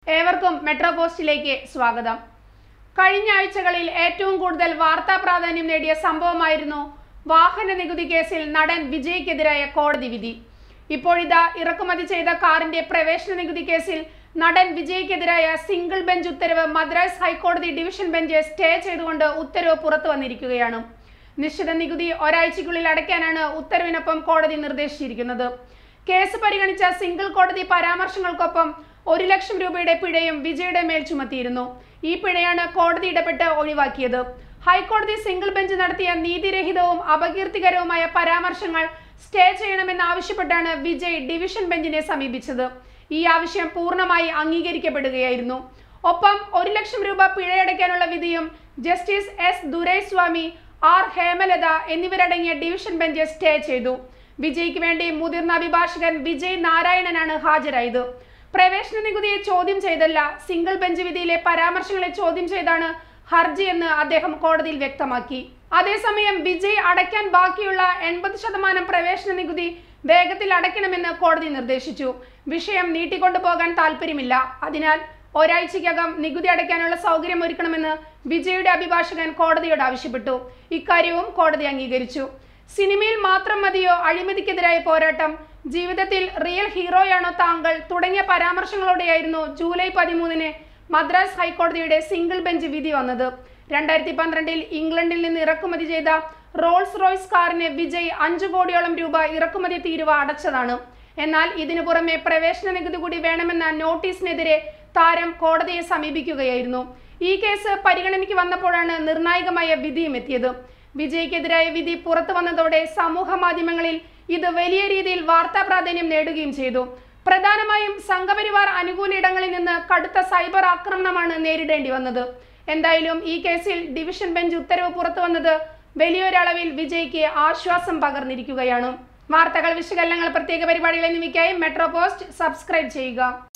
ഏവർക്കും മെട്രോ പോസ്റ്റിലേക്ക് സ്വാഗതം കഴിഞ്ഞ ആഴ്ചകളിൽ ഏറ്റവും കൂടുതൽ വാർത്താ പ്രാധാന്യം നേടിയ സംഭവമായിരുന്നു വാഹന നികുതി കേസിൽ നടൻ വിജയ്ക്കെതിരായ കോടതി വിധി ഇപ്പോഴിതാ ഇറക്കുമതി ചെയ്ത കാറിന്റെ പ്രവേശന നികുതി കേസിൽ നടൻ വിജയ്ക്കെതിരായ സിംഗിൾ ബെഞ്ച് ഉത്തരവ് മദ്രാസ് ഹൈക്കോടതി ഡിവിഷൻ ബെഞ്ച് സ്റ്റേ ചെയ്തുകൊണ്ട് ഉത്തരവ് പുറത്തു വന്നിരിക്കുകയാണ് നിശ്ചിത നികുതി ഒരാഴ്ചയ്ക്കുള്ളിൽ അടയ്ക്കാനാണ് ഉത്തരവിനൊപ്പം കോടതി നിർദ്ദേശിച്ചിരിക്കുന്നത് കേസ് പരിഗണിച്ച സിംഗിൾ കോടതി പരാമർശങ്ങൾക്കൊപ്പം ഒരു ലക്ഷം രൂപയുടെ പിഴയും വിജയുടെ മേൽ ചുമത്തിയിരുന്നു ഈ പിഴയാണ് കോടതി ഇടപെട്ട് ഒഴിവാക്കിയത് ഹൈക്കോടതി സിംഗിൾ ബെഞ്ച് നടത്തിയ നീതിരഹിതവും അപകീർത്തികരവുമായ പരാമർശങ്ങൾ സ്റ്റേ ചെയ്യണമെന്നാവശ്യപ്പെട്ടാണ് വിജയ് ഡിവിഷൻ ബെഞ്ചിനെ സമീപിച്ചത് ഈ ആവശ്യം പൂർണ്ണമായി അംഗീകരിക്കപ്പെടുകയായിരുന്നു ഒപ്പം ഒരു ലക്ഷം രൂപ പിഴയടയ്ക്കാനുള്ള വിധിയും justice S Duraiswamy R Hemalatha എന്നിവരടങ്ങിയ ഡിവിഷൻ ബെഞ്ച് സ്റ്റേ ചെയ്തു വിജയ്ക്ക് വേണ്ടി മുതിർന്ന അഭിഭാഷകൻ വിജയ് നാരായണനാണ് ഹാജരായത് പ്രവേശന നികുതിയെ ചോദ്യം ചെയ്തല്ല സിംഗിൾ ബെഞ്ച് വിധിയിലെ പരാമർശങ്ങളെ ചോദ്യം ചെയ്താണ് ഹർജി എന്ന് അദ്ദേഹം കോടതിയിൽ വ്യക്തമാക്കി അതേസമയം വിജയ് അടയ്ക്കാൻ ബാക്കിയുള്ള എൺപത് ശതമാനം പ്രവേശന നികുതി വേഗത്തിൽ അടയ്ക്കണമെന്ന് കോടതി നിർദ്ദേശിച്ചു വിഷയം നീട്ടിക്കൊണ്ടുപോകാൻ താല്പര്യമില്ല അതിനാൽ ഒരാഴ്ചയ്ക്കകം നികുതി അടയ്ക്കാനുള്ള സൗകര്യം ഒരുക്കണമെന്ന് വിജയുടെ അഭിഭാഷകൻ കോടതിയോട് ആവശ്യപ്പെട്ടു ഇക്കാര്യവും കോടതി അംഗീകരിച്ചു സിനിമയിൽ മാത്രം മതിയോ അഴിമതിക്കെതിരായ പോരാട്ടം ജീവിതത്തിൽ റിയൽ ഹീറോയാണോ താങ്കൾ തുടങ്ങിയ പരാമർശങ്ങളോടെയായിരുന്നു ജൂലൈ പതിമൂന്നിന് മദ്രാസ് ഹൈക്കോടതിയുടെ സിംഗിൾ ബെഞ്ച് വിധി വന്നത് രണ്ടായിരത്തി പന്ത്രണ്ടിൽ ഇംഗ്ലണ്ടിൽ നിന്ന് ഇറക്കുമതി ചെയ്ത റോൾസ് റോയ്സ് കാറിന് വിജയ് അഞ്ചു കോടിയോളം രൂപ ഇറക്കുമതി തീരുവ അടച്ചതാണ് എന്നാൽ ഇതിനു പുറമെ പ്രവേശന നികുതി കൂടി വേണമെന്ന നോട്ടീസിനെതിരെ താരം കോടതിയെ സമീപിക്കുകയായിരുന്നു ഈ കേസ് പരിഗണനയ്ക്ക് വന്നപ്പോഴാണ് നിർണായകമായ വിധിയും എത്തിയത് വിജയ്ക്കെതിരായ വിധി പുറത്തു വന്നതോടെ സമൂഹ മാധ്യമങ്ങളിൽ ഇത് വലിയ രീതിയിൽ വാർത്താ പ്രാധാന്യം നേടുകയും ചെയ്തു പ്രധാനമായും സംഘപരിവാർ അനുകൂല ഇടങ്ങളിൽ നിന്ന് കടുത്ത സൈബർ ആക്രമണമാണ് നേരിടേണ്ടി വന്നത് എന്തായാലും ഈ കേസിൽ ഡിവിഷൻ ബെഞ്ച് ഉത്തരവ് പുറത്തു വന്നത് വലിയൊരളവിൽ വിജയ്ക്ക് ആശ്വാസം പകർന്നിരിക്കുകയാണ് വാർത്തകൾ വിശകലനങ്ങൾ പ്രത്യേക പരിപാടികൾ എന്നിവയ്ക്കായി മെട്രോ പോസ്റ്റ് സബ്സ്ക്രൈബ് ചെയ്യുക